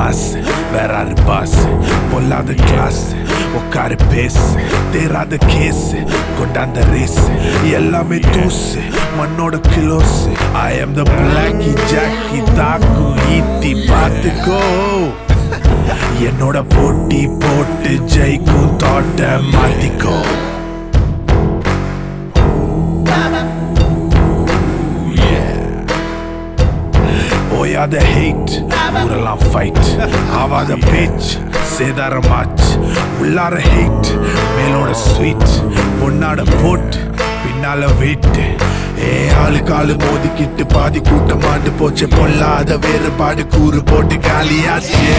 mass வேறாரு boss பொல்லாத class உட்காரு பேசு தேராத கேஸ் கொண்டாந்த ரேஸ் எல்லாமே தூசு மண்ணோட close I am the blacky jockey தாக்கு ஈட்டி பார்த்துக்கோ என்னோட போட்டி போட்டு ஜெயிக்கும் தோட்ட மாத்திக்கோ ஓயாத ஹேட் ஊரெல்லாம் ஃபைட் ஆவாத பேச் சேதாரமாச் உள்ளார ஹேட் மேலோட ஸ்வீட் பொன்னாட போட் பின்னால வெயிட் ஏ ஆளு காலு மோதிக்கிட்டு பாதி கூட்டம் ஆண்டு போச்சு பொல்லாத வேறுபாடு கூறு போட்டு காலியாச்சே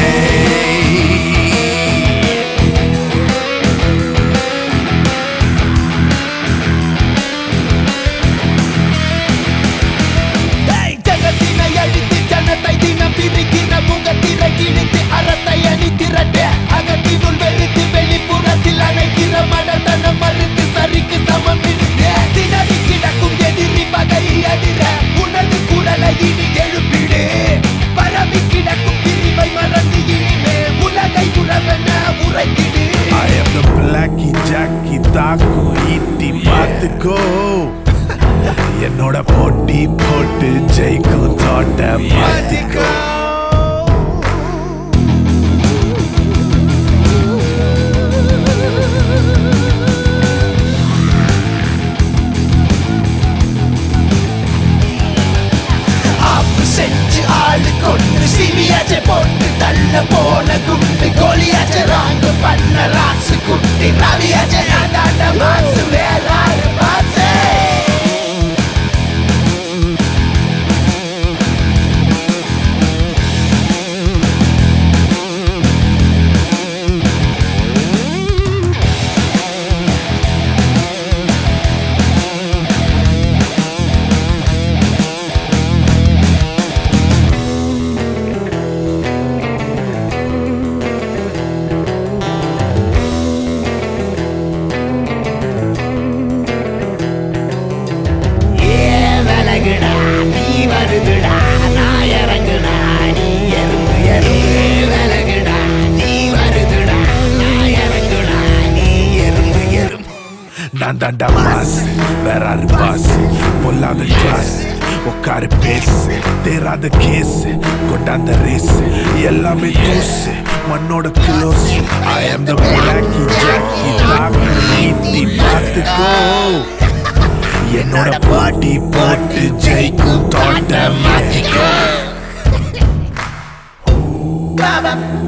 ஜகத்தினை அழித்து ஜனத்தை தினம் பிரிக்கிற முகத்திரை கிழித்து அறத்தை அணி திரட்ட அகத்தினுள் வெறுத்து வெளிப்புறத்தில் அணைக்கிற மனதனம் மறுத்து சரிக்கு சமம் சிதறி கிடக்கும் எதிரி பகை அதிர உனது குரலை இனி எழுப்பிடு பரவி கிடக்கும் பிரிவை மறந்து இனிமே உலகை உறவென உரைத்திடு I am the blacky jockey தாக்கு ஈட்டி பார்த்துக்கோ என்னோட போட்டி போட்டு ஜெயிக்கும் தோட்ட மாத்திக்கோ ஆப்பு செஞ்சு ஆளு கொண்டு சிவியாச்ச போட்டு தள்ள போன குண்டு கோலியாச்ச ராங்கு பண்ண ராசு குட்டி ரவியாச்ச நாடாண்ட மாசு வேறாரு மாசே ஏ விலகுடா நீ வருதுடா நான் இறங்குடா நீ எறும்பு எறும்பு விலகுடா நீ வருதுடா நான் இறங்குடா நீ எறும்பு எறும்பு நான் தாண்டா மாஸ் வேறாரு பாஸ் பொல்லாத கிளாஸ் உட்காரு பேசு தேராத கேஸ் கொண்டாந்த ரேஸ் எல்லாமே தூசு மண்ணோட close I am the blacky jockey தாக்கு ஈட்டி பார்த்துக்கோ என்னோட போட்டி போட்டு ஜெயிக்கும் தோட்ட மாத்திக்கோ Baba,